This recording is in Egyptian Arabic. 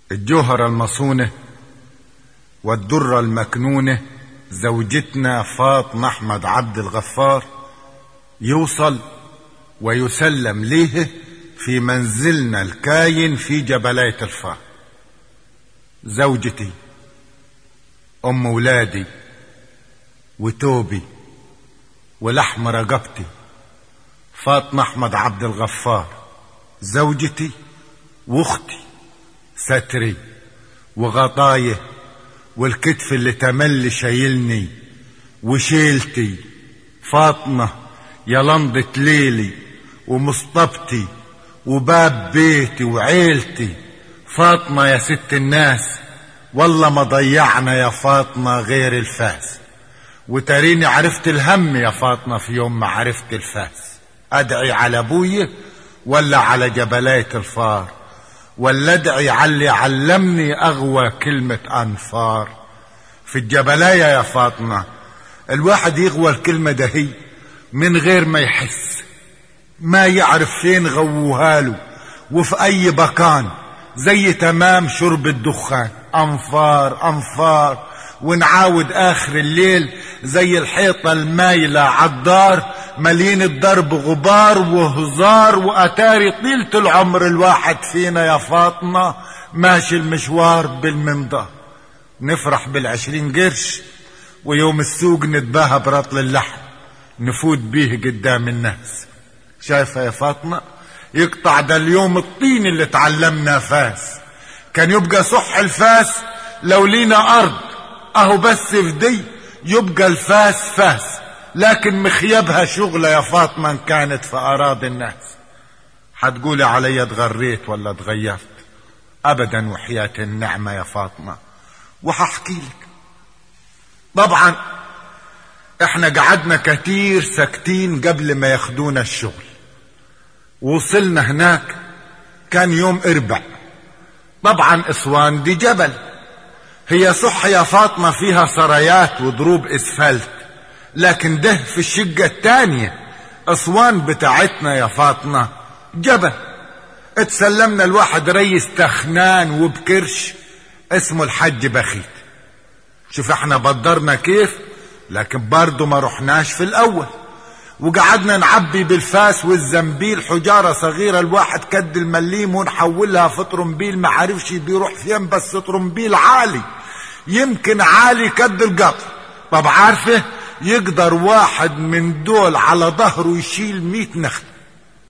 الجوهرة المصونة والدرة المكنونة زوجتنا فاطمة أحمد عبد الغفار يوصل ويسلم ليه في منزلنا الكاين في جبلاية الفار زوجتي أم ولادي وتوبي ولحم رقبتي فاطمة أحمد عبد الغفار زوجتي واختي ستري وغطايه والكتف اللي تملي شايلني وشيلتي فاطمة يا لمضة ليلي ومصطبتي وباب بيتي وعيلتي فاطمة يا ست الناس والله ما ضيعنا يا فاطمة غير الفاس وتريني عرفت الهم يا فاطمة في يوم ما عرفت الفاس أدعي على أبوي ولا على جبلاية الفار ولا ادعي على اللي علمني أغوى كلمة أنفار في الجبلاية يا فاطمة الواحد يغوى الكلمة ده هي من غير ما يحس ما يعرف فين غووها له وفي أي مكان زي تمام شرب الدخان أنفار أنفار ونعاود آخر الليل زي الحيطة المايلة عالدار مليين الدرب غبار وهزار وأتاري طيلة العمر الواحد فينا يا فاطمة ماشي المشوار بالمنضة نفرح بالعشرين قرش ويوم السوق نتباهى برطل اللحم نفوت بيه قدام الناس شايفة يا فاطمة يقطع ده اليوم الطين اللي تعلمنا فاس كان يبقى صح الفاس لو لينا أرض أهو بس في دي يبقى الفاس فاس لكن مخيبها شغلة يا فاطمة إن كانت في أراضي الناس حتقولي علي اتغريت ولا اتغيرت أبدا وحياة النعمة يا فاطمة وححكي لك طبعا احنا قعدنا كتير ساكتين قبل ما ياخدونا الشغل وصلنا هناك كان يوم اربع طبعا اسوان دي جبل هي صح يا فاطمة فيها سرايات وضروب اسفلت لكن ده في الشقة التانية اسوان بتاعتنا يا فاطمة جبل اتسلمنا الواحد ريس تخنان وبكرش اسمه الحج بخيت شوف احنا بدرنا كيف لكن برضه ما رحناش في الاول وقعدنا نعبي بالفاس والزنبيل حجارة صغيرة الواحد كد المليم ونحولها في طرمبيل ما عرفش بيروح فين بس طرمبيل عالي يمكن عالي كد القطر طب عارفه يقدر واحد من دول على ظهره يشيل مئة نخل